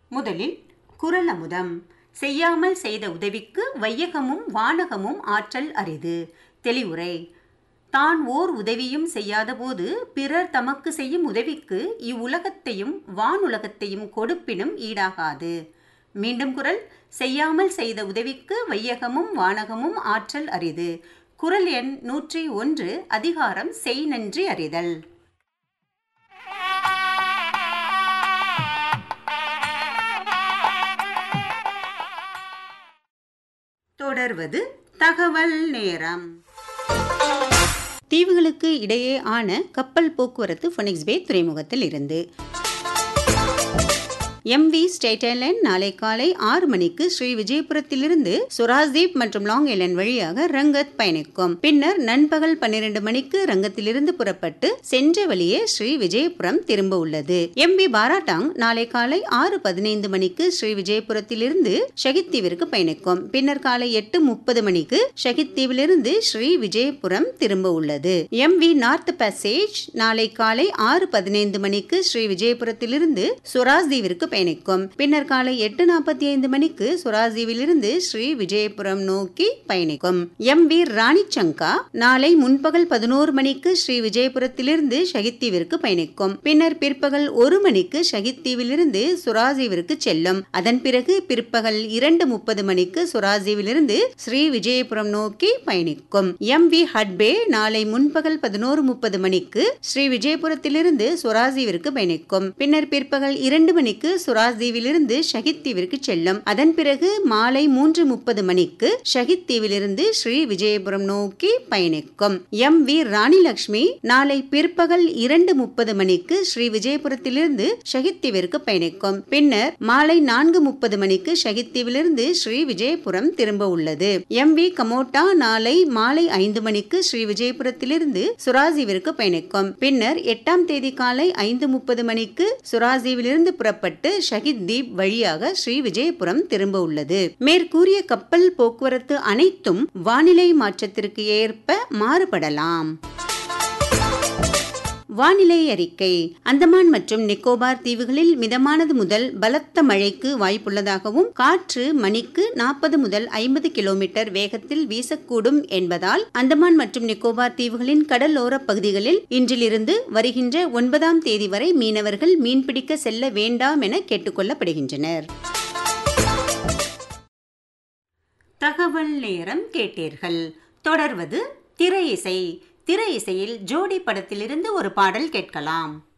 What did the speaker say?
முதலில் குரல் அமுதம் செய்யாமல் செய்த உதவிக்கு வையகமும் வானகமும் ஆற்றல் அரிது தெளிவுரை தான் ஓர் உதவியும் செய்யாதபோது பிறர் தமக்கு செய்யும் உதவிக்கு இவ்வுலகத்தையும் வானுலகத்தையும் கொடுப்பினும் ஈடாகாது மீண்டும் குரல் செய்யாமல் செய்த உதவிக்கு வையகமும் வானகமும் ஆற்றல் அரிது குரல் எண் நூற்றி ஒன்று அதிகாரம் செய் நன்றி அறிதல் தொடர்வது தகவல் நேரம் தீவுகளுக்கு இடையே ஆன கப்பல் போக்குவரத்து ஃபொனிக்ஸ் பே துறைமுகத்தில் இருந்து எம்வி ஸ்டேட் ஐலண்ட் நாளை காலை ஆறு மணிக்கு ஸ்ரீ விஜயபுரத்திலிருந்து சுராஜ்தீப் மற்றும் லாங் ஐலண்ட் வழியாக ரங்கத் பயணிக்கும் பின்னர் நண்பகல் பன்னிரண்டு மணிக்கு ரங்கத்திலிருந்து புறப்பட்டு சென்ற வழியே ஸ்ரீ விஜயபுரம் திரும்ப உள்ளது எம்வி பாராட்டாங் நாளை காலை ஆறு பதினைந்து மணிக்கு ஸ்ரீ விஜயபுரத்திலிருந்து ஷஹித் தீவிற்கு பயணிக்கும் பின்னர் காலை எட்டு முப்பது மணிக்கு ஷஹித் தீவிலிருந்து ஸ்ரீ விஜயபுரம் திரும்ப உள்ளது எம்வி நார்த் பேசேஜ் நாளை காலை ஆறு பதினைந்து மணிக்கு ஸ்ரீ விஜயபுரத்திலிருந்து சுராஜ் தீவிற்கு பயணிக்கும் பின்னர் காலை எட்டு நாற்பத்தி ஐந்து மணிக்கு சுராஜீவிலிருந்து ஸ்ரீ விஜயபுரம் நோக்கி பயணிக்கும் எம் வி ராணி சங்கா நாளை முன்பகல் பதினோரு மணிக்கு ஸ்ரீ விஜயபுரத்திலிருந்து ஷஹித் தீவிற்கு பயணிக்கும் பின்னர் பிற்பகல் ஒரு மணிக்கு ஷஹித் தீவிலிருந்து சுராஜீவிற்கு செல்லும் அதன் பிறகு பிற்பகல் இரண்டு முப்பது மணிக்கு சுராஜீவிலிருந்து ஸ்ரீ விஜயபுரம் நோக்கி பயணிக்கும் எம் வி ஹட்பே நாளை முன்பகல் பதினோரு முப்பது மணிக்கு ஸ்ரீ விஜயபுரத்திலிருந்து சுராஜீவிற்கு பயணிக்கும் பின்னர் பிற்பகல் இரண்டு மணிக்கு சுராஜ் தீவிலிருந்து ஷஹித் தீவிற்கு செல்லும் அதன் பிறகு மாலை மூன்று முப்பது மணிக்கு ஷஹித் தீவிலிருந்து ஸ்ரீ விஜயபுரம் நோக்கி பயணிக்கும் எம் வி ராணி லட்சுமி நாளை பிற்பகல் இரண்டு முப்பது மணிக்கு ஸ்ரீ விஜயபுரத்திலிருந்து ஷஹித் தீவிற்கு பயணிக்கும் பின்னர் மாலை நான்கு முப்பது மணிக்கு ஷஹித் தீவிலிருந்து ஸ்ரீ விஜயபுரம் திரும்ப உள்ளது எம் வி கமோட்டா நாளை மாலை ஐந்து மணிக்கு ஸ்ரீ விஜயபுரத்திலிருந்து சுராஜீவிற்கு பயணிக்கும் பின்னர் எட்டாம் தேதி காலை ஐந்து முப்பது மணிக்கு சுராஜீவிலிருந்து புறப்பட்டு ஷஹித் தீப் வழியாக ஸ்ரீ விஜயபுரம் திரும்ப உள்ளது மேற்கூறிய கப்பல் போக்குவரத்து அனைத்தும் வானிலை மாற்றத்திற்கு ஏற்ப மாறுபடலாம் வானிலை அறிக்கை அந்தமான் மற்றும் நிக்கோபார் தீவுகளில் மிதமானது முதல் பலத்த மழைக்கு வாய்ப்புள்ளதாகவும் காற்று மணிக்கு நாற்பது முதல் ஐம்பது கிலோமீட்டர் வேகத்தில் வீசக்கூடும் என்பதால் அந்தமான் மற்றும் நிக்கோபார் தீவுகளின் கடலோர பகுதிகளில் இன்றிலிருந்து வருகின்ற ஒன்பதாம் தேதி வரை மீனவர்கள் மீன்பிடிக்க செல்ல வேண்டாம் என கேட்டுக்கொள்ளப்படுகின்றனர் தகவல் நேரம் கேட்டீர்கள் தொடர்வது திரை இசை திரை இசையில் ஜோடி படத்திலிருந்து ஒரு பாடல் கேட்கலாம்